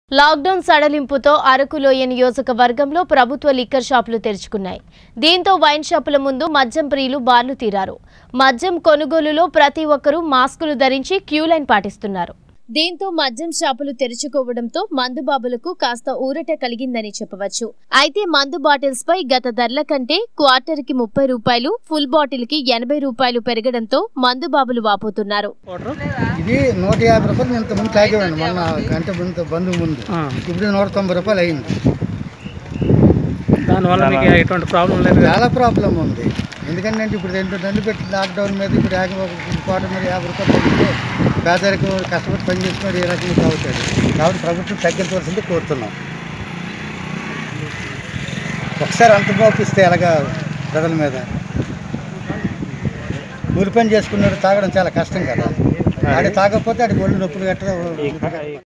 lockdown సడలింపుతో అరకులోయ నియోజకవర్గంలో ప్రభుత్వ liquor షాపులు తెరుచుకున్నాయి దీంతో వైన్ షాపుల ముందు మద్యం ప్రియులు బార్లు తీరారు మద్యం కొనుగోలులో ప్రతి ఒక్కరూ మాస్కులు ధరించి క్యూ లైన్ పాటిస్తున్నారు దీంతో మద్యం షాపులు తెరుచుకోవడంతో మందు బాబులకు కాస్త ఊరట కలిగిందని చెప్పవచ్చు అయితే మందు బాటిల్స్ పై గత ధరల కంటే క్వార్టర్ కి ముప్పై రూపాయలు ఫుల్ బాటిల్ కి ఎనభై రూపాయలు పెరగడంతో మందు బాబులు వాపోతున్నారు ఇది నూట యాభై రూపాయలు ఇంత ముందు తాగేవాడిని మొన్న గంట ముందు బంధు ముందు ఇప్పుడు నూట తొంభై రూపాయలు అయింది దానివల్ల మీకు ఎటువంటి ప్రాబ్లం లేదు కదా చాలా ప్రాబ్లం ఉంది ఎందుకంటే ఇప్పుడు రెండు రెండు పెట్టి లాక్డౌన్ మీద ఇప్పుడు యాభై కోట మీద యాభై రూపాయలు తగ్గితే పేదరికం కష్టపడి పని చేసుకుని ఏ రకంగా తాగుతాడు కాబట్టి ప్రభుత్వం తగ్గించవలసింది కోరుతున్నాం ఒకసారి అంత మోపిస్తే ఎలాగా ప్రజల మీద కూలి పని చేసుకున్నాడు తాగడం చాలా కష్టం కదా ఆడి తాగకపోతే ఆడికి ఒళ్ళు నొప్పులు గట్రా